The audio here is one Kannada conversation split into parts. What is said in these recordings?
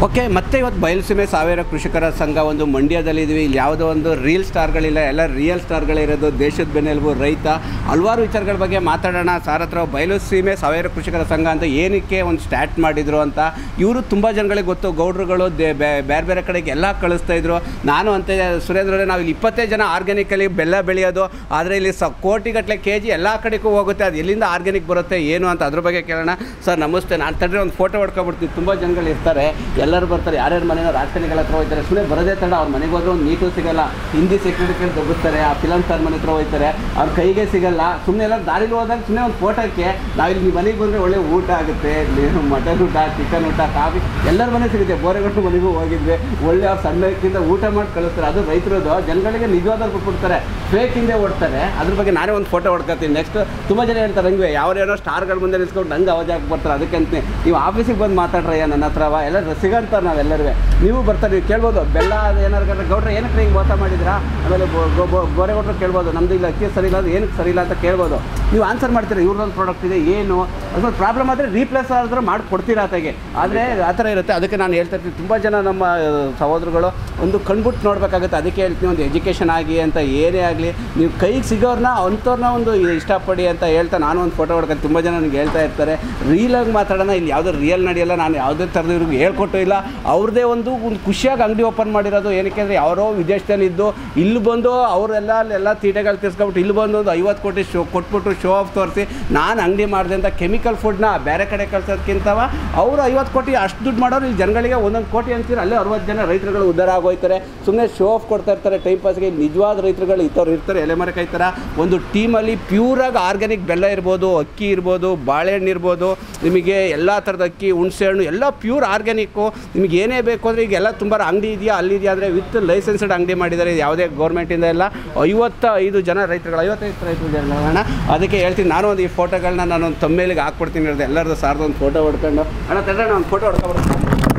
ಓಕೆ ಮತ್ತೆ ಇವತ್ತು ಬಯಲುಸೀಮೆ ಸಾವಿರ ಕೃಷಿಕರ ಸಂಘ ಒಂದು ಮಂಡ್ಯದಲ್ಲಿದ್ವಿ ಇಲ್ಲಿ ಯಾವುದೋ ಒಂದು ರೀಲ್ ಸ್ಟಾರ್ಗಳಿಲ್ಲ ಎಲ್ಲ ರಿಯಲ್ ಸ್ಟಾರ್ಗಳಿರೋದು ದೇಶದ ಬೆನ್ನೆಲುಬು ರೈತ ಹಲವಾರು ವಿಚಾರಗಳ ಬಗ್ಗೆ ಮಾತಾಡೋಣ ಸಾರ್ ಹತ್ರ ಬಯಲುಸೀಮೆ ಸಾವಿರ ಕೃಷಿಕರ ಸಂಘ ಅಂತ ಏನಕ್ಕೆ ಒಂದು ಸ್ಟಾರ್ಟ್ ಮಾಡಿದ್ರು ಅಂತ ಇವರು ತುಂಬ ಜನಗಳಿಗೆ ಗೊತ್ತು ಗೌಡ್ರುಗಳು ದೇ ಬೇರೆ ಬೇರೆ ಕಡೆಗೆ ಎಲ್ಲ ಕಳಿಸ್ತಾ ಇದ್ರು ನಾನು ಅಂತ ಸುರೇಂದ್ರ ಅವರೇ ನಾವು ಇಲ್ಲಿ ಇಪ್ಪತ್ತೈದು ಜನ ಆರ್ಗ್ಯಾನಿಕಲಿ ಬೆಲ್ಲ ಬೆಳೆಯೋದು ಆದರೆ ಇಲ್ಲಿ ಸ ಕೋಟಿಗಟ್ಟಲೆ ಕೆ ಜಿ ಎಲ್ಲ ಕಡೆಗೂ ಹೋಗುತ್ತೆ ಅದು ಎಲ್ಲಿಂದ ಆರ್ಗ್ಯಾನಿಕ್ ಬರುತ್ತೆ ಏನು ಅಂತ ಅದ್ರ ಬಗ್ಗೆ ಕೇಳೋಣ ಸರ್ ನಮಸ್ತೆ ನಾನು ತಡ್ರಿ ಒಂದು ಫೋಟೋ ಹೊಡ್ಕೊಬಿಡ್ತೀನಿ ತುಂಬ ಜನಗಳು ಇರ್ತಾರೆ ಎಲ್ಲರೂ ಬರ್ತಾರೆ ಯಾರ್ಯಾರ ಮನೆಯೋ ರಾಜಕಾರಣಿಗಳ ಹತ್ರ ಹೋಗ್ತಾರೆ ಸುಮ್ಮನೆ ಬರೋದೇ ತಡ ಅವ್ರ ಮನೆಗೆ ಹೋದ್ರೆ ಒಂದು ನೀಟು ಸಿಗಲ್ಲ ಹಿಂದಿ ಸೆಕ್ಯೂರಿಟಿ ಕೇಳಿ ದೊಬ್ಬುತ್ತಾರೆ ಆ ಫಿಲಮ್ ಸ್ಟಾರ್ ಮನೆ ಹತ್ರ ಹೋಗ್ತಾರೆ ಅವ್ರ ಕೈಗೆ ಸಿಗಲ್ಲ ಸುಮ್ಮನೆ ಎಲ್ಲ ದಾರಿಲಿ ಹೋದಾಗ ಸುಮ್ಮನೆ ಒಂದು ಫೋಟೋಕ್ಕೆ ನಾವಿಲ್ಲಿ ನಿಮ್ಮ ಮನೆಗೆ ಬಂದರೆ ಒಳ್ಳೆ ಊಟ ಆಗುತ್ತೆ ಮಟನ್ ಊಟ ಚಿಕನ್ ಊಟ ಕಾಫಿ ಎಲ್ಲರ ಮನೆ ಸಿಗುತ್ತೆ ಬೋರೆಗಟ್ಟು ಮನೆಗೂ ಹೋಗಿದ್ವಿ ಒಳ್ಳೆ ಅವ್ರು ಸಣ್ಣಕ್ಕಿಂತ ಊಟ ಮಾಡಿ ಕಳಿಸ್ತಾರೆ ಅದು ರೈತರದು ಜನಗಳಿಗೆ ನಿಜವಾದ ಕೊಟ್ಬಿಡ್ತಾರೆ ಫೇಕ್ ಹಿಂದೆ ಓಡ್ತಾರೆ ಅದ್ರ ಬಗ್ಗೆ ನಾನೇ ಒಂದು ಫೋಟೋ ಹೊಡ್ಕೊತೀನಿ ನೆಕ್ಸ್ಟ್ ತುಂಬ ಜನ ಹೇಳ್ತಾರೆ ಹಂಗೆ ಯಾವ್ಯಾರೋ ಸ್ಟಾರ್ಗಳ ಮುಂದೆ ನಿಲ್ಸ್ಕೊಂಡು ನಂಗೆ ಅವಾಜ್ ಹಾಕಿ ಬರ್ತಾರೆ ಅದಕ್ಕೆ ಅಂತೀನಿ ನೀವು ಆಫೀಸಿಗೆ ಬಂದು ಮಾತಾಡ್ರಯ್ಯ ನನ್ನ ಹತ್ರವ ಎಲ್ಲ ಸಿಗಂತಾರೆ ನಾವೆಲ್ಲರೂ ನೀವು ಬರ್ತಾರೆ ನೀವು ಕೇಳ್ಬೋದು ಬೆಲ್ಲ ಅದು ಏನಾರು ಕಂಡ್ರೆ ಗೌಡ್ರೆ ಏನಕ್ಕೆ ಹಿಂಗೆ ಮೋಸ ಮಾಡಿದ್ರಾ ಆಮೇಲೆ ಗೋರೆಗೌಡ್ರು ಕೇಳ್ಬೋದು ನಮ್ದು ಇಲ್ಲ ಅಕ್ಕಿ ಸರಿ ಇಲ್ಲ ಅದು ಏನಕ್ಕೆ ಸರಿ ಇಲ್ಲ ಅಂತ ಕೇಳ್ಬೋದು ನೀವು ಆನ್ಸರ್ ಮಾಡ್ತೀರಾ ಇವ್ರದ್ದೊಂದು ಪ್ರಾಡಕ್ಟ್ ಇದೆ ಏನು ಅದ್ರ ಪ್ರಾಬ್ಲಮ್ ಆದರೆ ರೀಪ್ಲೇಸ್ ಆದ್ರೆ ಮಾಡಿ ಕೊಡ್ತೀರಾ ಆತಗೆ ಆದರೆ ಆ ಥರ ಇರುತ್ತೆ ಅದಕ್ಕೆ ನಾನು ಹೇಳ್ತಾ ಇರ್ತೀನಿ ತುಂಬ ಜನ ನಮ್ಮ ಆ, ಸಹೋದರಗಳು ಒಂದು ಕಣ್ಬಿಟ್ಟು ನೋಡಬೇಕಾಗುತ್ತೆ ಅದಕ್ಕೆ ಹೇಳ್ತೀನಿ ಒಂದು ಎಜುಕೇಷನ್ ಆಗಿ ಅಂತ ಏನೇ ಆಗಲಿ ನೀವು ಕೈಗೆ ಸಿಗೋರ್ನ ಅಂಥವ್ರನ್ನ ಒಂದು ಇಷ್ಟಪಡಿ ಅಂತ ಹೇಳ್ತಾ ನಾನು ಒಂದು ಫೋಟೋ ಹೊಡ್ಕೊಂಡು ತುಂಬ ಜನ ನನಗೆ ಹೇಳ್ತಾ ಇರ್ತಾರೆ ರೀಲಾಗಿ ಮಾತಾಡೋಣ ಇಲ್ಲಿ ಯಾವುದೋ ರಿಯಲ್ ನಡೆಯಲ್ಲ ನಾನು ಯಾವುದೇ ಥರದ ಇವ್ರಿಗೆ ಹೇಳ್ಕೊಟ್ಟು ಇಲ್ಲ ಅವ್ರದ್ದೇ ಒಂದು ಒಂದು ಖುಷಿಯಾಗಿ ಅಂಗಡಿ ಓಪನ್ ಮಾಡಿರೋದು ಏನಕ್ಕೆ ಅಂದರೆ ಯಾರೋ ವಿದೇಶದಲ್ಲಿದ್ದು ಇಲ್ಲಿ ಬಂದು ಅವರೆಲ್ಲ ಅಲ್ಲೆಲ್ಲ ತೀಟೆಗಳು ತಿರ್ಸ್ಕೊಬಿಟ್ಟು ಇಲ್ಲಿ ಬಂದು ಒಂದು ಐವತ್ತು ಕೋಟಿ ಶೋ ಕೊಟ್ಬಿಟ್ಟು ಶೋ ಆಫ್ ತೋರಿಸಿ ನಾನು ಅಂಗಡಿ ಮಾಡಿದೆ ಅಂತ ಕೆಮಿಕಲ್ ಫುಡ್ನ ಬೇರೆ ಕಡೆ ಕಳ್ಸೋದಕ್ಕಿಂತವ ಅವರು ಐವತ್ತು ಕೋಟಿ ಅಷ್ಟು ದುಡ್ಡು ಮಾಡೋರು ಇಲ್ಲಿ ಜನಗಳಿಗೆ ಒಂದೊಂದು ಕೋಟಿ ಅಂತೀರ ಅಲ್ಲೇ ಅರವತ್ತು ಜನ ರೈತರುಗಳು ಉದ್ಧಾರ ಆಗೋಯ್ತಾರೆ ಸುಮ್ಮನೆ ಶೋ ಆಫ್ ಕೊಡ್ತಾ ಇರ್ತಾರೆ ಟೈಮ್ ಪಾಸ್ಗೆ ನಿಜವಾದ ರೈತರುಗಳು ಇತ್ತವ್ರು ಇರ್ತಾರೆ ಎಲೆಮರೆ ಕಾಯ್ತಾರ ಒಂದು ಟೀಮಲ್ಲಿ ಪ್ಯೂರಾಗಿ ಆರ್ಗ್ಯಾನಿಕ್ ಬೆಲ್ಲ ಇರ್ಬೋದು ಅಕ್ಕಿ ಇರ್ಬೋದು ಬಾಳೆಹಣ್ಣು ಇರ್ಬೋದು ನಿಮಗೆ ಎಲ್ಲ ಥರದ ಅಕ್ಕಿ ಹುಣಸೆ ಹಣ್ಣು ಎಲ್ಲ ಪ್ಯೂರ್ ಆರ್ಗ್ಯಾನಿಕ್ಕು ನಿಮಗೆ ಏನೇ ಬೇಕು ಅಂದರೆ ಈಗ ಎಲ್ಲ ತುಂಬ ಅಂಗಡಿ ಇದೆಯಾ ಅಲ್ಲಿದೆಯಾ ಅಂದರೆ ವಿತ್ ಲೈಸೆನ್ಸ್ಡ್ ಅಂಗಡಿ ಮಾಡಿದ್ದಾರೆ ಇದು ಯಾವುದೇ ಗೌರ್ಮೆಂಟಿಂದ ಎಲ್ಲ ಐವತ್ತ ಐದು ಜನ ರೈತರುಗಳು ಐವತ್ತೈದು ರೈತರು ಜನ ಅದಕ್ಕೆ ಹೇಳ್ತೀನಿ ನಾನು ಒಂದು ಈ ಫೋಟೋಗಳನ್ನ ನಾನು ಒಂದು ತಮ್ಮೇಲಿಗೆ ಹಾಕ್ಕೊಡ್ತೀನಿ ಹೇಳಿದೆ ಎಲ್ಲರದ್ದು ಸಾರ್ದು ಒಂದು ಫೋಟೋ ಹೊಡ್ಕೊಂಡು ಅಣ್ಣ ತಡ ಒಂದು ಫೋಟೋ ಹೊಡ್ಕೊಬಿಡ್ತೀನಿ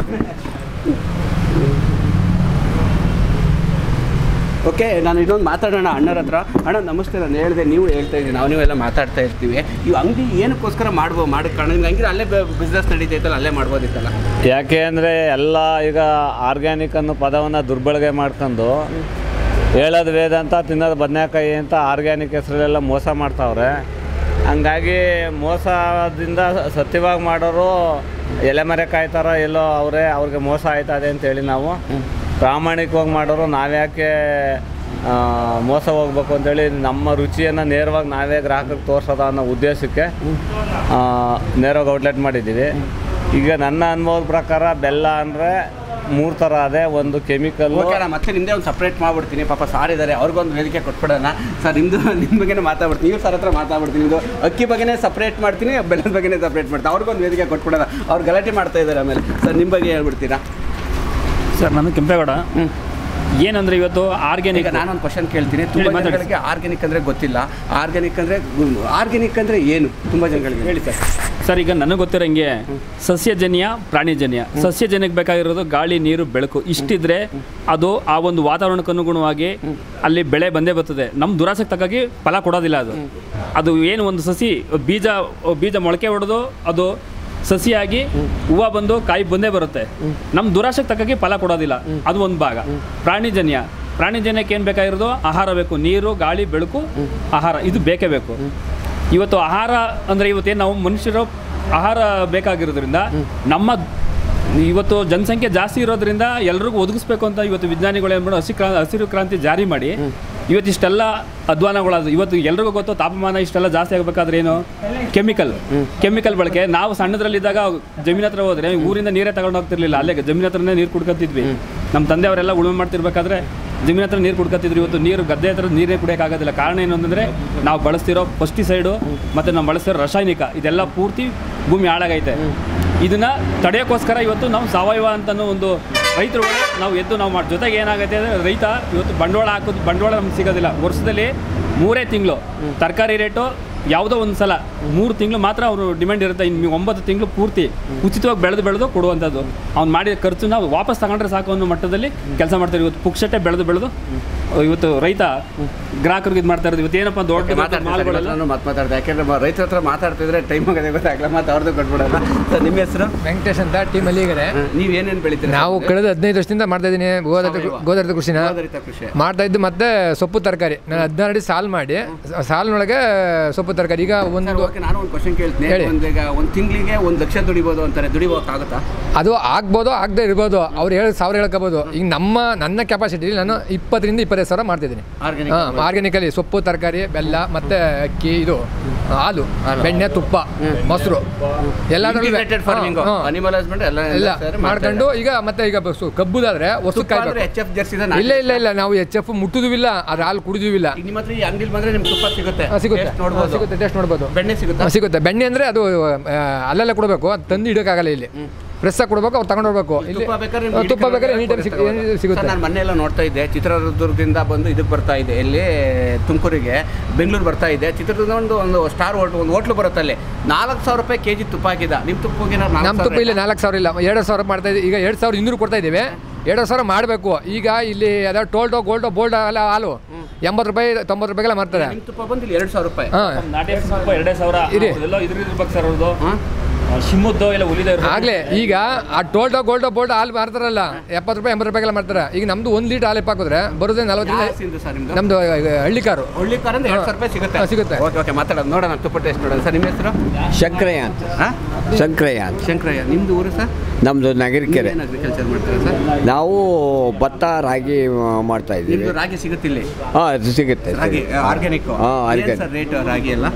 ಓಕೆ ನಾನು ಇನ್ನೊಂದು ಮಾತಾಡೋಣ ಅಣ್ಣರ ಹತ್ರ ಅಣ್ಣ ನಮಸ್ತೆ ನಾನು ಹೇಳಿದೆ ನೀವು ಹೇಳ್ತಾ ಇದ್ದೀನಿ ನಾವು ನೀವೆಲ್ಲ ಮಾತಾಡ್ತಾ ಇರ್ತೀವಿ ಈ ಅಂಗಡಿ ಏನಕ್ಕೋಸ್ಕರ ಮಾಡ್ಬೋದು ಮಾಡಕ್ಕೆ ಕಾರಣ ನಿಮ್ಗೆ ಹಂಗಿದ್ರೆ ಅಲ್ಲೇ ಬಿಸ್ನೆಸ್ ನಡೀತೈತಲ್ಲ ಅಲ್ಲೇ ಮಾಡ್ಬೋದಿತ್ತಲ್ಲ ಯಾಕೆ ಅಂದರೆ ಎಲ್ಲ ಈಗ ಆರ್ಗ್ಯಾನಿಕ್ ಅನ್ನೋ ಪದವನ್ನು ದುರ್ಬಳಕೆ ಮಾಡ್ಕೊಂಡು ಹೇಳೋದು ವೇದಾಂತ ತಿನ್ನೋದು ಬದನೆಕಾಯಿ ಅಂತ ಆರ್ಗ್ಯಾನಿಕ್ ಹೆಸರಲ್ಲೆಲ್ಲ ಮೋಸ ಮಾಡ್ತಾವ್ರೆ ಹಂಗಾಗಿ ಮೋಸದಿಂದ ಸತ್ಯವಾಗಿ ಮಾಡೋರು ಎಲೆಮರೆ ಕಾಯ್ತಾರೋ ಎಲ್ಲೋ ಅವರೇ ಅವ್ರಿಗೆ ಮೋಸ ಆಯ್ತದೆ ಅಂತೇಳಿ ನಾವು ಪ್ರಾಮಾಣಿಕವಾಗಿ ಮಾಡೋರು ನಾವ್ಯಾಕೆ ಆ, ಮೋಸ ಹೋಗ್ಬೇಕು ಅಂತೇಳಿ ನಮ್ಮ ರುಚಿಯನ್ನು ನೇರವಾಗಿ ನಾವೇ ಗ್ರಾಹಕರಿಗೆ ತೋರ್ಸೋದ ಅನ್ನೋ ಉದ್ದೇಶಕ್ಕೆ ಆ, ನೇರವಾಗಿ ಔಟ್ಲೆಟ್ ಮಾಡಿದ್ದೀವಿ ಈಗ ನನ್ನ ಅನುಭವದ ಪ್ರಕಾರ ಬೆಲ್ಲ ಅಂದರೆ ಮೂರು ಥರ ಅದೇ ಒಂದು ಕೆಮಿಕಲ್ಲು ಓಕೆ ಅಣ್ಣ ಮತ್ತೆ ನಿಮ್ಮದೇ ಒಂದು ಸಪ್ರೇಟ್ ಮಾಡ್ಬಿಡ್ತೀನಿ ಪಾಪ ಸಾರ್ ಇದ್ದಾರೆ ಅವ್ರಿಗೊಂದು ವೇದಿಕೆ ಕೊಟ್ಬಿಡೋಣ ಸರ್ ನಿಮ್ಮದು ನಿಮ್ಮ ಬಗ್ಗೆನೇ ಮಾತಾಡ್ಬಿಡ್ತೀನಿ ಇವ್ರು ಸರ್ ಹತ್ರ ಮಾತಾಡ್ಬಿಡ್ತೀನಿ ನಿಮ್ಮದು ಅಕ್ಕಿ ಬಗ್ಗೆನೇ ಸಪ್ರೇಟ್ ಮಾಡ್ತೀನಿ ಬೆಲ್ಲದ ಬಗ್ಗೆನೇ ಸಪ್ರೇಟ್ ಮಾಡ್ತೀನಿ ಅವ್ರಿಗೊಂದು ವೇದಿಕೆ ಕೊಟ್ಬಿಡೋಣ ಅವ್ರು ಗಲಾಟೆ ಮಾಡ್ತಾ ಇದ್ದಾರೆ ಆಮೇಲೆ ಸರ್ ನಿಮ್ಮ ಬಗ್ಗೆ ಹೇಳ್ಬಿಡ್ತೀರಾ ಸರ್ ನಾನು ಕೆಂಪೇಗೌಡ ಹ್ಞೂ ಏನಂದ್ರೆ ಇವತ್ತು ಆರ್ಗ್ಯಾನಿಕ್ ಈಗ ನಾನೊಂದು ಕ್ವಶನ್ ಕೇಳ್ತೀನಿ ತುಂಬ ಹೇಳಿ, ಮಾತಾಡಿ. ಜನಗಳಿಗೆ ಆರ್ಗ್ಯಾನಿಕ್ ಅಂದರೆ ಗೊತ್ತಿಲ್ಲ ಆರ್ಗ್ಯಾನಿಕ್ ಅಂದರೆ ಆರ್ಗ್ಯಾನಿಕ್ ಅಂದರೆ ಏನು ತುಂಬ ಜನಗಳಿಗೆ ಹೇಳಿ ಸರ್ ಸರ್ ಈಗ ನನಗೆ ಗೊತ್ತಿರೋಂಗೆ ಸಸ್ಯಜನ್ಯ ಪ್ರಾಣಿಜನ್ಯ ಸಸ್ಯಜನ್ಯಕ್ಕೆ ಬೇಕಾಗಿರೋದು ಗಾಳಿ ನೀರು ಬೆಳಕು ಇಷ್ಟಿದ್ರೆ ಅದು ಆ ಒಂದು ವಾತಾವರಣಕ್ಕೆ ಅನುಗುಣವಾಗಿ ಅಲ್ಲಿ ಬೆಳೆ ಬಂದೇ ಬರ್ತದೆ ನಮ್ಮ ದುರಾಸೆಗೆ ತಕ್ಕಾಗಿ ಫಲ ಕೊಡೋದಿಲ್ಲ ಅದು ಅದು ಏನು ಒಂದು ಸಸಿ ಬೀಜ ಬೀಜ ಮೊಳಕೆ ಹೊಡೆದು ಅದು ಸಸಿಯಾಗಿ ಹೂವು ಬಂದು ಕಾಯಿ ಬಂದೇ ಬರುತ್ತೆ ನಮ್ಮ ದುರಾಸೆಗೆ ತಕ್ಕಾಗಿ ಫಲ ಕೊಡೋದಿಲ್ಲ ಅದು ಒಂದು ಭಾಗ ಪ್ರಾಣಿಜನ್ಯ ಪ್ರಾಣಿಜನ್ಯಕ್ಕೆ ಏನು ಬೇಕಾಗಿರೋದು ಆಹಾರ ಬೇಕು ನೀರು ಗಾಳಿ ಬೆಳಕು ಆಹಾರ ಇದು ಬೇಕೇ ಬೇಕು ಇವತ್ತು ಆಹಾರ ಅಂದರೆ ಇವತ್ತೇನು ನಾವು ಮನುಷ್ಯರು ಆಹಾರ ಬೇಕಾಗಿರೋದ್ರಿಂದ ನಮ್ಮ ಇವತ್ತು ಜನಸಂಖ್ಯೆ ಜಾಸ್ತಿ ಇರೋದ್ರಿಂದ ಎಲ್ರಿಗೂ ಒದಗಿಸ್ಬೇಕು ಅಂತ ಇವತ್ತು ವಿಜ್ಞಾನಿಗಳು ಏನು ಮಾಡಿ ಹಸಿ ಕ್ರಾ ಹಸಿರು ಕ್ರಾಂತಿ ಜಾರಿ ಮಾಡಿ ಇವತ್ತು ಇಷ್ಟೆಲ್ಲ ಅಧ್ವಾನಗಳಾದ ಇವತ್ತು ಎಲ್ರಿಗೂ ಗೊತ್ತು ತಾಪಮಾನ ಇಷ್ಟೆಲ್ಲ ಜಾಸ್ತಿ ಆಗಬೇಕಾದ್ರೆ ಏನು ಕೆಮಿಕಲ್ ಕೆಮಿಕಲ್ ಬಳಕೆ ನಾವು ಸಣ್ಣದ್ರಲ್ಲಿದ್ದಾಗ ಜಮೀನ್ ಹತ್ರ ಹೋದ್ರೆ ಊರಿಂದ ನೀರೇ ತಗೊಂಡು ಹೋಗ್ತಿರ್ಲಿಲ್ಲ ಅಲ್ಲೇ ಜಮೀನ್ ಹತ್ರನೇ ನೀರು ಕುಡ್ಕೊತಿದ್ವಿ ನಮ್ಮ ತಂದೆಯವರೆಲ್ಲ ಉಳುಮೆ ಮಾಡ್ತಿರ್ಬೇಕಾದ್ರೆ ಜಮೀನ್ ಹತ್ರ ನೀರು ಕುಡ್ಕೊತಿದ್ರು ಇವತ್ತು ನೀರು ಗದ್ದೆ ಹತ್ರ ನೀರೇ ಕುಡಿಯೋಕ್ಕಾಗೋದಿಲ್ಲ ಕಾರಣ ಏನು ಅಂತಂದರೆ ನಾವು ಬಳಸ್ತಿರೋ ಪೆಸ್ಟಿಸೈಡು ಮತ್ತು ನಾವು ಬಳಸ್ತಿರೋ ರಾಸಾಯನಿಕ ಇದೆಲ್ಲ ಪೂರ್ತಿ ಭೂಮಿ ಹಾಳಾಗೈತೆ ಇದನ್ನ ತಡೆಯೋಕ್ಕೋಸ್ಕರ ಇವತ್ತು ನಾವು ಸಾವಯವ ಅಂತನೂ ಒಂದು ರೈತರು ನಾವು ಎದ್ದು ನಾವು ಮಾಡಿ ಜೊತೆಗೆ ಏನಾಗುತ್ತೆ ಅಂದರೆ ರೈತ ಇವತ್ತು ಬಂಡವಾಳ ಹಾಕೋದು ಬಂಡವಾಳ ನಮ್ಗೆ ಸಿಗೋದಿಲ್ಲ ವರ್ಷದಲ್ಲಿ ಮೂರೇ ತಿಂಗಳು ತರಕಾರಿ ರೇಟು ಯಾವುದೋ ಒಂದು ಸಲ ಮೂರು ತಿಂಗಳು ಮಾತ್ರ ಅವರು ಡಿಮ್ಯಾಂಡ್ ಇರುತ್ತೆ ಇನ್ನು ಒಂಬತ್ತು ತಿಂಗಳು ಪೂರ್ತಿ ಉಚಿತವಾಗಿ ಬೆಳೆದು ಬೆಳೆದು ಕೊಡುವಂಥದ್ದು ಅವ್ನು ಮಾಡಿದ ಖರ್ಚನ್ನ ವಾಪಸ್ ತಗೊಂಡ್ರೆ ಸಾಕು ಅನ್ನೋ ಮಟ್ಟದಲ್ಲಿ ಕೆಲಸ ಮಾಡ್ತಾರೆ ಇವತ್ತು ಪುಕ್ಷಟ್ಟೆ ಬೆಳೆದು ಬೆಳೆದು ಇವತ್ತು ರೈತ ಗ್ರಾಹಕರಿಗೆ ಇದು ಮಾಡ್ತಾ ಇರೋದು ಇವತ್ತು ಏನಪ್ಪ ದೊಡ್ಡ ದೊಡ್ಡ ಮಾಲ್ಗಳೆಲ್ಲ ನಾನು ಮಾತು ಮಾತಾಡ್ದೆ ಯಾಕೆಂದ್ರೆ ಮ- ರೈತರ ಹತ್ರ ಮಾತಾಡ್ತಿದ್ರೆ ಟೈಮ್ ಆಗೋದೇ ಗೊತ್ತಾಗಲ್ಲ ಮತ್ತೆ ಅವ್ರದ್ದು ಕೊಟ್ಬಿಡಲ್ಲ ಸರ್ ನಿಮ್ಮ ಹೆಸರು ವೆಂಕಟೇಶ್ ಅಂತ ಟೀಮ್ ಅಲ್ಲಿಗರೆ ನೀವು ಏನೇನು ಬೆಳಿತೀರಿ ನಾವು ಕಳೆದ ಹದಿನೈದು ವರ್ಷದಿಂದ ಮಾಡ್ತಾ ಇದ್ದೀನಿ ಗೋಧಾರಿತ ಸಾವಯವ. ಗೋಧಾರಿತ ಕೃಷಿನ ಆಧಾರಿತ ಕೃಷಿ ಮಾಡ್ತಾ ಇದ್ದು ಮತ್ತೆ ಸೊಪ್ಪು ತರಕಾರಿ ನಾನು ಹದಿನಾರು ಅಡಿ ಸಾಲು ಮಾಡಿ ಸಾಲಿನೊಳಗೆ ಸೊಪ್ಪು ತರಕಾರಿ ಈಗ ಸರ್ ಒಂದು ಓಕೆ ನಾನು ಒಂದು ಕ್ವಶನ್ ಕೇಳ್ತೀನಿ ಹೇಳಿ. ಒಂದು ಈಗ ಒಂದು ತಿಂಗಳಿಗೆ ಒಂದು ಲಕ್ಷ ದುಡಿಬೋದು ಅಂತಾರೆ ದುಡಿಬೋಕ್ಕಾಗುತ್ತಾ ಅದು ಆಗ್ಬೋದು ಆಗದೆ ಇರ್ಬೋದು ಅವ್ರು ಹೇಳಿ ಸಾವಿರ ಹೇಳ್ಕೋಬೋದು ಈಗ ನಮ್ಮ ನನ್ನ ಕೆಪಾಸಿಟಿ ನಾನು ಇಪ್ಪತ್ತರಿಂದ ಇಪ್ಪತ್ತೈದು ಸಾವಿರ ಮಾಡ್ತಿದ್ದೀನಿ ಆರ್ಗ್ಯಾನಿಕ್ ಹಾಂ ಆರ್ಗ್ಯಾನಿಕಲಿ ಸೊಪ್ಪು ತರಕಾರಿ ಬೆಲ್ಲ ಮತ್ತೆ ಅಕ್ಕಿ ಇದು ಹಾಲು ಬೆಣ್ಣೆ ತುಪ್ಪ ಮೊಸರು ಇಂಟಿಗ್ರೇಟೆಡ್ ಫಾರ್ಮಿಂಗ್ ಎಲ್ಲ ಅನಿಮಲ್ ಹಸ್ಬೆಂಡ್ ಎಲ್ಲ ಎಲ್ಲ ಸೇರಿ ಮಾಡ್ಕೊಂಡು ಈಗ ಮತ್ತೆ ಈಗ ಬಸ್ಸು ಕಬ್ಬುದಾದ್ರೆ ಹೊಸ ಕಾಯ್ಬೇಕು ಎಚ್ ಎಫ್ ಜರ್ಸಿ ಇಲ್ಲ ಇಲ್ಲ ಇಲ್ಲ ನಾವು ಎಚ್ ಎಫ್ ಮುಟ್ಟುದೂ ಇಲ್ಲ ಅದ್ರ ಹಾಲು ಕುಡಿದೂ ಇಲ್ಲ ಈಗ ನಿಮ್ಮ ಹತ್ರ ಈ ಅಂಗಡಿಲಿ ಬಂದ್ರೆ ನಿಮ್ಗೆ ತುಪ್ಪ ಸಿಗುತ್ತೆ ಹಾ, ಸಿಗುತ್ತೆ Taste ಹಾ, ನೋಡ್ಬೋದು ಸಿಗುತ್ತೆ ಟೇಸ್ಟ್ ನೋಡ್ಬೋದು ಬೆಣ್ಣೆ ಸಿಗುತ್ತಾ ಹಾ, ಸಿಗುತ್ತೆ ಬೆಣ್ಣೆ ಅಂದ್ರೆ ಅದು ಆ, ಅಲ್ಲೆಲ್ಲ ಕೊಡಬೇಕು ಅದು ತಂದು ಇಡೋಕ್ಕಾಗಲ್ಲ ಇಲ್ಲಿ ಫ್ರೆಶ್ ಆಗಿ ಕೊಡ್ಬೇಕು ಅವ್ರು ತಗೊಂಡು ಹೋಗ್ಬೇಕು ಇಲ್ಲಿ ತುಪ್ಪ ಬೇಕಾದ್ರೆ ಆ, ತುಪ್ಪ ಬೇಕಾದ್ರೆ ಎನಿ ಟೈಮ್ ಸಿಗುತ್ತೆ ನಾನು ಮೊನ್ನೆ ಎಲ್ಲ ನೋಡ್ತಾ ಇದ್ದೆ ಚಿತ್ರದುರ್ಗದಿಂದ ಬಂದು ಇದಕ್ಕೆ ಬರ್ತಾ ಇದೆ ಇಲ್ಲಿ ತುಮಕೂರಿಗೆ ಬೆಂಗಳೂರು ಬರ್ತಾ ಇದೆ ಚಿತ್ರದುರ್ಗ ಒಂದು ಒಂದು ಸ್ಟಾರ್ ಹೋಟ್ಲು ಒಂದು ಹೋಟ್ಲು ಬರುತ್ತೆ ಅಲ್ಲಿ ನಾಲ್ಕು ಸಾವಿರ ರೂಪಾಯಿ ಕೆ ಜಿ ತುಪ್ಪ ಹಾಕಿದ ನಿಮ್ಮ ತುಪ್ಪ ಹೋಗಿ ನಮ್ಮ ತುಪ್ಪ ಇಲ್ಲಿ ನಾಲ್ಕು ಸಾವಿರ ಇಲ್ಲ ಎರಡು ಸಾವಿರ ಮಾಡ್ತಾ ಇದ್ದೀವಿ ಈಗ ಎರಡು ಸಾವಿರ ಇನ್ನೂರು ಕೊಡ್ತಾ ಇದ್ದೀವಿ ಎರಡು ಸಾವಿರ ಮಾಡಬೇಕು ಈಗ ಇಲ್ಲಿ ಯಾವ್ದಾದ್ರು ಟೋಲ್ಟೋ ಗೋಲ್ಟೋ ಬೋಲ್ಡ್ ಎಲ್ಲ ಹಾಲು ಎಂಬತ್ತು ರೂಪಾಯಿ ತೊಂಬತ್ತು ರೂಪಾಯಿಗೆಲ್ಲ ಮಾರ್ತಾರೆ ನಿಮ್ಮ ತುಪ್ಪ ಬಂದು ಇಲ್ಲಿ ಎರಡು ಸಾವಿರ ರೂಪಾಯಿ ಹಾಂ ನಾಟಿ ಸ್ವಲ್ಪ ಎರಡೇ ಸಾವಿರ ಇರಿ. ಎಲ್ಲ ಇದ್ರ ಇರ್ಬೇಕು ಸರ್ ಅವ್ರದ್ದು ಹಾಂ ಶಿಮ್ಮದ್ದು ಇಲ್ಲ ಉಲಿದ ಆಗ್ಲೇ ಈಗ ಆ ಟೋಲ್ಟೋ ಗೋಲ್ಟೋ ಬೋಲ್ಡ್ ಹಾಲು ಮಾರ್ತಾರಲ್ಲ ಎಪ್ಪತ್ತು ರೂಪಾಯಿ ಎಂಬತ್ತು ರೂಪಾಯಿಗೆಲ್ಲ ಮಾಡ್ತಾರೆ ಈಗ ನಮ್ದು ಒಂದು ಲೀಟರ್ ಹಾಲು ಹಾಕಿದ್ರೆ ಬರೋದೇ ನಲ್ವತ್ತರಿಂದ ಯಾವ್ದು ಸರ್ ನಿಮ್ದು ನಮ್ದು ಹಳ್ಳಿ ಕಾರು ಒಳ್ಳೆ ಕಾರಿಂದ ಎರಡು ಸಾವಿರ ರೂಪಾಯಿ ಸಿಗುತ್ತೆ ಹಾ, ಸಿಗುತ್ತೆ. ಓಕೆ ಓಕೆ ಮಾತಾಡೋದು ನೋಡೋಣ ತುಪ್ಪ ಟೇಸ್ಟ್ ನೋಡೋಣ ಸರ್ ನಿಮ್ಮ ಹೆಸರು ಶಂಕರಯ್ಯ ಅಂತ ಹಾಂ ಶಂಕರಯ್ಯ ಅಂತ ಶಂಕರಯ್ಯ ನಿಮ್ದು ಊರು ಸರ್ ನಮ್ಮದು ನಗರಕೆರೆ ಏನು ಅಗ್ರಿಕಲ್ಚರ್ ಮಾಡ್ತೀರಾ ಸರ್ ನಾವು ಭತ್ತ ರಾಗಿ ಆ, ಮಾಡ್ತಾ ಇದ್ದೀವಿ ನಿಮ್ದು ರಾಗಿ ಸಿಗುತ್ತೆ ಇಲ್ಲಿ ಹಾಂ ಅದು ಸಿಗುತ್ತೆ ರಾಗಿ ಆರ್ಗ್ಯಾನಿಕ್ ಹಾಂ ಆರ್ಗ್ಯಾನಿಕ್ ಸರ್ ರೇಟ್ ರಾಗಿ ಎಲ್ಲ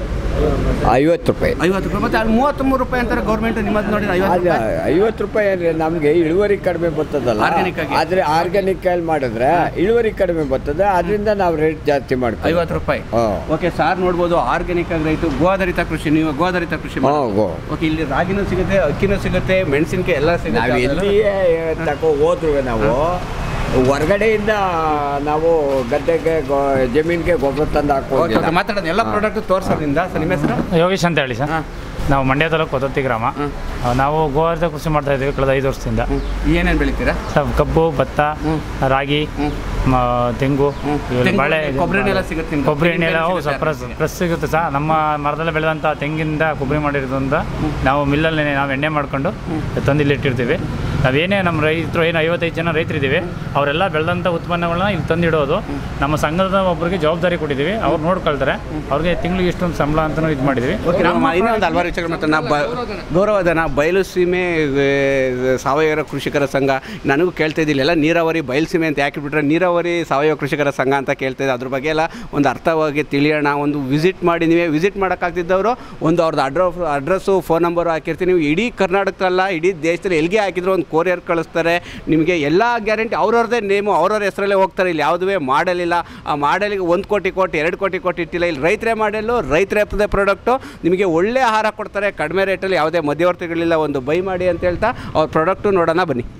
ಐವತ್ತು ರೂಪಾಯಿ ಐವತ್ತು ರೂಪಾಯಿ ಮತ್ತೆ ಅಲ್ಲಿ ಮೂವತ್ತ್ಮೂರು ರೂಪಾಯಿ ಅಂತಾರೆ ಗೌರ್ಮೆಂಟ್ ನಿಮ್ಮದು ನೋಡಿ ಐವತ್ತು ಅದು ರೂಪಾಯಿ ಐವತ್ತು ರೂಪಾಯಿ ಅಂದರೆ ನಮಗೆ ಇಳುವರಿ ಕಡಿಮೆ ಬರ್ತದಲ್ಲ Organic ಆಗಿ. ಆದರೆ ಆರ್ಗ್ಯಾನಿಕ್ ಆಗಿ ಮಾಡಿದ್ರೆ ಇಳುವರಿ ಕಡಿಮೆ ಬರ್ತದೆ ಅದರಿಂದ ನಾವು ರೇಟ್ ಜಾಸ್ತಿ ಮಾಡ್ತೀವಿ ಐವತ್ತು ರೂಪಾಯಿ ಹಾಂ ಓಕೆ ಸಾರ್ ನೋಡ್ಬೋದು ಆರ್ಗ್ಯಾನಿಕ್ ಆಗಿ ರೈತು ಗೋಆಧಾರಿತ ಕೃಷಿ ನೀವು ಗೋಆಧಾರಿತ ಕೃಷಿ ಹಾಂ ಗೋ ಓಕೆ ಇಲ್ಲಿ ರಾಗಿನೂ ಸಿಗುತ್ತೆ ಅಕ್ಕಿನೂ ಸಿಗುತ್ತೆ ಮೆಣಸಿನಕಾಯಿ ಎಲ್ಲ ನಾವು ಸಿಗುತ್ತೆ ಎಲ್ಲಿಯೇ ತಗೋ ಹೋದ್ರು ನಾವು ಹೊರಗಡೆಯಿಂದ ನಾವು ಗದ್ದೆಗೆ ಗೊ- ಜಮೀನಿಗೆ ಗೊಬ್ಬರ ತಂದು ಓಕೆ ಓಕೆ ಹಾಕೋದಿಲ್ಲ ಮಾತಾಡೋದು ಎಲ್ಲ ಪ್ರಾಡಕ್ಟ್ ತೋರ್ಸೋದ್ರಿಂದ ಸರ್ ನಿಮ್ಮ ಹೆಸರು ಯೋಗೇಶ್ ಅಂತ ಹೇಳಿ ಸರ್ ಹಾಂ ನಾವು ಮಂಡ್ಯ ತಾಲೂಕು ಕೊತ್ತತ್ತಿ ಗ್ರಾಮ ನಾವು ಗೋವಾರದ ಕೃಷಿ ಮಾಡ್ತಾ ಇದ್ದೀವಿ ಕಳೆದ ಐದು ವರ್ಷದಿಂದ ಏನೇನು ಬೆಳಿತೀರಾ ಸರ್ ಕಬ್ಬು ಭತ್ತ ರಾಗಿ ಮ- ತೆಂಗು ಇವೆಲ್ಲ ತೆಂಗು ಬಾಳೆ ಎಣ್ಣೆ, ಕೊಬ್ಬರಿ ಎಣ್ಣೆ ಎಲ್ಲ ಸಿಗುತ್ತೆ ನಿಮ್ಗೆ? ಕೊಬ್ಬರಿ ಎಣ್ಣೆ ಎಲ್ಲ ತೆಂಗಿನ ಹೌದು ಸರ್ ಸಿಗುತ್ತೆ. ಪ್ರೆಸ್ ಪ್ರೆಸ್ ಸಿಗುತ್ತೆ ಸರ್ ನಮ್ಮ ಮರದಲ್ಲಿ ಬೆಳೆದಂಥ ತೆಂಗಿಂದ ಕೊಬ್ಬರಿ ಮಾಡಿರೋದ್ರಿಂದ ನಾವು ಮಿಲ್ಲಲ್ಲಿ ನಾವು ಎಣ್ಣೆ ಮಾಡ್ಕೊಂಡು ತಂದು ಇಲ್ಲಿ ಇಟ್ಟಿರ್ತೀವಿ ನಾವೇನೇ ನಮ್ಮ ರೈತರು ಏನು ಐವತ್ತೈದು ಜನ ರೈತರಿದ್ದೀವಿ ಅವರೆಲ್ಲ ಬೆಳೆದಂಥ ಉತ್ಪನ್ನಗಳನ್ನ ಇಲ್ಲಿ ತಂದಿಡೋದು ನಮ್ಮ ಸಂಘದ ಒಬ್ಬರಿಗೆ ಜವಾಬ್ದಾರಿ ಕೊಟ್ಟಿದ್ದೀವಿ ಅವ್ರು ನೋಡ್ಕೊಳ್ತಾರೆ ಅವ್ರಿಗೆ ತಿಂಗಳಿಗೆ ಇಷ್ಟೊಂದು ಸಂಬಳ ಅಂತಲೂ ಇದು ಮಾಡಿದ್ದೀವಿ ಓಕೆ ನಮ್ಮ ಇನ್ನೂ ಒಂದು ಹಲವಾರು ವಿಚಾರಗಳು ಮತ್ತು ನಾ ಬ ಗೌರವಧನ ಬಯಲು ಸೀಮೆ ಏ, ಸಾವಯವ ಕೃಷಿಕರ ಸಂಘ ನನಗೂ ಕೇಳ್ತಾ ಇದ್ದಿಲ್ಲ ಎಲ್ಲ ನೀರಾವರಿ ಬಯಲು ಸೀಮೆ ಅಂತ ಯಾಕೆ ಬಿಟ್ರೆ ನೀರಾವರಿ ಸಾವಯವ ಕೃಷಿಕರ ಸಂಘ ಅಂತ ಕೇಳ್ತಾ ಇದ್ದೆ ಅದ್ರ ಬಗ್ಗೆ ಎಲ್ಲ ಒಂದು ಅರ್ಥವಾಗಿ ತಿಳಿಯೋಣ ಒಂದು ವಿಸಿಟ್ ಮಾಡಿ ನೀವೇ ವಿಸಿಟ್ ಮಾಡೋಕ್ಕಾಗ್ತಿದ್ದವರು ಒಂದು ಅವ್ರದ್ದು ಅಡ್ರ ಅಡ್ರೆಸ್ಸು ಫೋನ್ ನಂಬರು ಹಾಕಿರ್ತೀನಿ ನೀವು ಇಡೀ ಕರ್ನಾಟಕದಲ್ಲ ಇಡೀ ದೇಶದಲ್ಲಿ ಎಲ್ಲಿಗೆ ಹಾಕಿದ್ರು ಒಂದು ಕೊರಿಯರ್ ಕಳಿಸ್ತಾರೆ ನಿಮಗೆ ಎಲ್ಲ ಗ್ಯಾರಂಟಿ ಅವ್ರವ್ರದ್ದೇ ನೇಮು ಅವ್ರವ್ರ ಹೆಸರಲ್ಲೇ ಹೋಗ್ತಾರೆ ಇಲ್ಲಿ ಯಾವುದೇ ಮಾಡೆಲ್ ಇಲ್ಲ ಆ ಮಾಡೆಲಿಗೆ ಒಂದು ಕೋಟಿ ಕೋಟಿ ಎರಡು ಕೋಟಿ ಕೋಟಿ ಇಟ್ಟಿಲ್ಲ ಇಲ್ಲಿ ರೈತರೇ ಮಾಡೆಲ್ಲು ರೈತರೇ ಪ್ರಾಡಕ್ಟು ನಿಮಗೆ ಒಳ್ಳೆ ಆಹಾರ ಕೊಡ್ತಾರೆ ಕಡಿಮೆ ರೇಟಲ್ಲಿ ಯಾವುದೇ ಮಧ್ಯವರ್ತಿಗಳಿಲ್ಲ ಒಂದು ಬೈ ಮಾಡಿ ಅಂತ ಹೇಳ್ತಾ ಅವ್ರ ಪ್ರಾಡಕ್ಟು ನೋಡೋಣ ಬನ್ನಿ